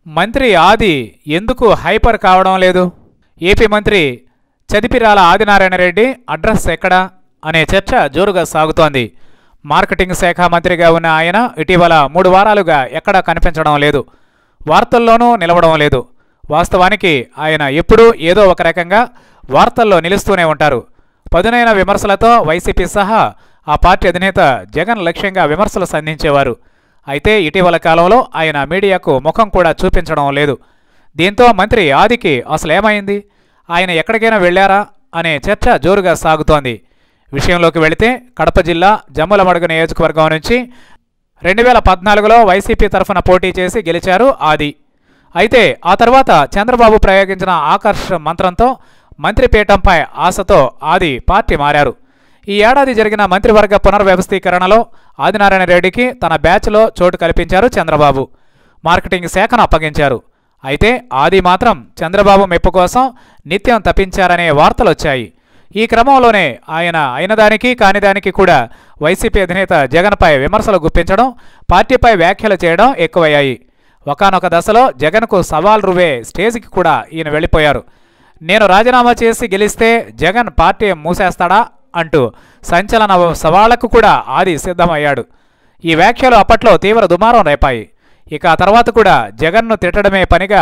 మంత్రి ఆది ఎందుకు హైపర్ కావడం లేదు ఏపీ మంత్రి చదిపిరాల ఆదినారాయణ రెడ్డి అడ్రస్ ఎక్కడా అనే చర్చ జోరుగా సాగుతోంది మార్కెటింగ్ శాఖ మంత్రిగా ఉన్న ఆయన ఇటీవల మూడు వారాలుగా ఎక్కడా కనిపించడం లేదు వార్తల్లోనూ నిలవడం లేదు వాస్తవానికి ఆయన ఎప్పుడూ ఏదో ఒక రకంగా వార్తల్లో నిలుస్తూనే ఉంటారు పదునైన విమర్శలతో వైసీపీ సహా ఆ పార్టీ అధినేత జగన్ లక్ష్యంగా విమర్శలు సంధించేవారు అయితే ఇటీవల కాలంలో ఆయన మీడియాకు ముఖం కూడా చూపించడం లేదు దీంతో మంత్రి ఆదికి అసలు ఏమైంది ఆయన ఎక్కడికైనా వెళ్ళారా అనే చర్చ జోరుగా సాగుతోంది విషయంలోకి వెళితే కడప జిల్లా జమ్ములమడుగు నియోజకవర్గం నుంచి రెండు వేల పద్నాలుగులో వైసీపీ తరఫున పోటీ చేసి గెలిచారు ఆది అయితే ఆ తర్వాత చంద్రబాబు ప్రయోగించిన ఆకర్ష మంత్రంతో మంత్రిపీఠంపై ఆశతో ఆది పార్టీ మారారు ఈ ఏడాది జరిగిన మంత్రివర్గ పునర్వ్యవస్థీకరణలో ఆదినారాయణ రెడ్డికి తన బ్యాచ్లో చోటు కల్పించారు చంద్రబాబు మార్కెటింగ్ శాఖను అప్పగించారు అయితే ఆది మాత్రం చంద్రబాబు మెప్పు కోసం నిత్యం తప్పించారనే వార్తలు వచ్చాయి ఈ క్రమంలోనే ఆయన అయినదానికి కానిదానికి కూడా వైసీపీ అధినేత జగన్పై విమర్శలు గుప్పించడం పార్టీపై వ్యాఖ్యలు చేయడం ఎక్కువయ్యాయి ఒకనొక దశలో జగన్కు సవాల్ రువే స్టేజ్కి కూడా ఈయన వెళ్ళిపోయారు నేను రాజీనామా చేసి గెలిస్తే జగన్ పార్టీ మూసేస్తాడా అంటూ సంచలన సవాళ్లకు కూడా ఆది సిద్ధమయ్యాడు ఈ వ్యాఖ్యలు అప్పట్లో తీవ్ర దుమారం రేపాయి ఇక ఆ తర్వాత కూడా జగన్ను తిట్టడమే పనిగా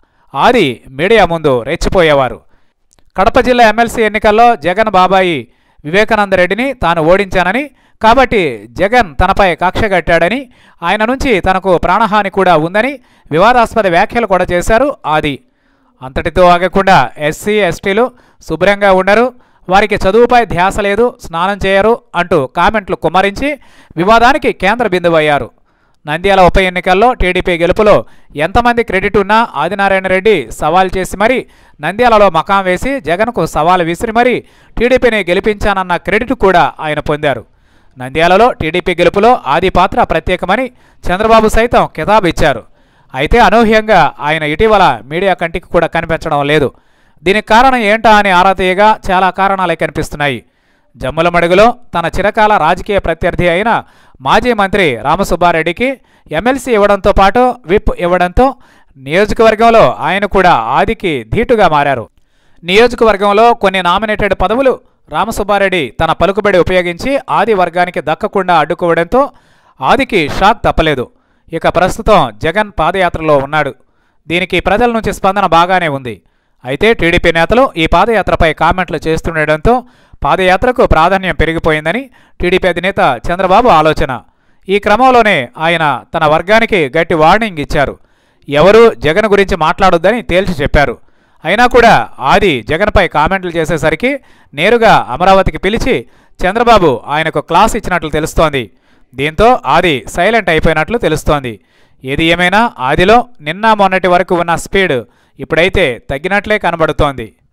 ఆది మీడియా ముందు రెచ్చిపోయేవారు కడప జిల్లా ఎమ్మెల్సీ ఎన్నికల్లో జగన్ బాబాయి వివేకానంద రెడ్డిని తాను ఓడించానని కాబట్టి జగన్ తనపై కక్ష కట్టాడని ఆయన నుంచి తనకు ప్రాణహాని కూడా ఉందని వివాదాస్పద వ్యాఖ్యలు కూడా చేశారు ఆది అంతటితో ఆగకుండా ఎస్సీ ఎస్టీలు శుభ్రంగా ఉండరు వారికి చదువుపై ధ్యాస లేదు స్నానం చేయరు అంటూ కామెంట్లు కుమ్మరించి వివాదానికి కేంద్ర బిందువయ్యారు నంద్యాల ఉప ఎన్నికల్లో టీడీపీ గెలుపులో ఎంతమంది క్రెడిట్ ఉన్నా ఆదినారాయణ రెడ్డి సవాల్ చేసి మరీ నంద్యాలలో మకాం వేసి జగన్కు సవాల్ విసిరి మరీ టీడీపీని గెలిపించానన్న క్రెడిట్ కూడా ఆయన పొందారు నంద్యాలలో టీడీపీ గెలుపులో ఆది పాత్ర ప్రత్యేకమని చంద్రబాబు సైతం కితాబు ఇచ్చారు అయితే అనూహ్యంగా ఆయన ఇటీవల మీడియా కంటికి కూడా కనిపించడం లేదు దీనికి కారణం ఏంటా అని ఆరా తీయగా చాలా కారణాలే కనిపిస్తున్నాయి జమ్ములమడుగులో తన చిరకాల రాజకీయ ప్రత్యర్థి అయిన మాజీ మంత్రి రామసుబ్బారెడ్డికి ఎమ్మెల్సీ ఇవ్వడంతో పాటు విప్ ఇవ్వడంతో నియోజకవర్గంలో ఆయన కూడా ఆదికి ధీటుగా మారారు నియోజకవర్గంలో కొన్ని నామినేటెడ్ పదవులు రామసుబ్బారెడ్డి తన పలుకుబడి ఉపయోగించి ఆది వర్గానికి దక్కకుండా అడ్డుకోవడంతో ఆదికి షాక్ తప్పలేదు ఇక ప్రస్తుతం జగన్ పాదయాత్రలో ఉన్నాడు దీనికి ప్రజల నుంచి స్పందన బాగానే ఉంది అయితే టీడీపీ నేతలు ఈ పాదయాత్రపై కామెంట్లు చేస్తుండటంతో పాదయాత్రకు ప్రాధాన్యం పెరిగిపోయిందని టీడీపీ అధినేత చంద్రబాబు ఆలోచన ఈ క్రమంలోనే ఆయన తన వర్గానికి గట్టి వార్నింగ్ ఇచ్చారు ఎవరూ జగన్ గురించి మాట్లాడొద్దని తేల్చి చెప్పారు అయినా కూడా ఆది జగన్పై కామెంట్లు చేసేసరికి నేరుగా అమరావతికి పిలిచి చంద్రబాబు ఆయనకు క్లాస్ ఇచ్చినట్లు తెలుస్తోంది దీంతో ఆది సైలెంట్ అయిపోయినట్లు తెలుస్తోంది ఏది ఏమైనా ఆదిలో నిన్న మొన్నటి వరకు ఉన్న స్పీడ్ ఇప్పుడైతే తగ్గినట్లే కనబడుతోంది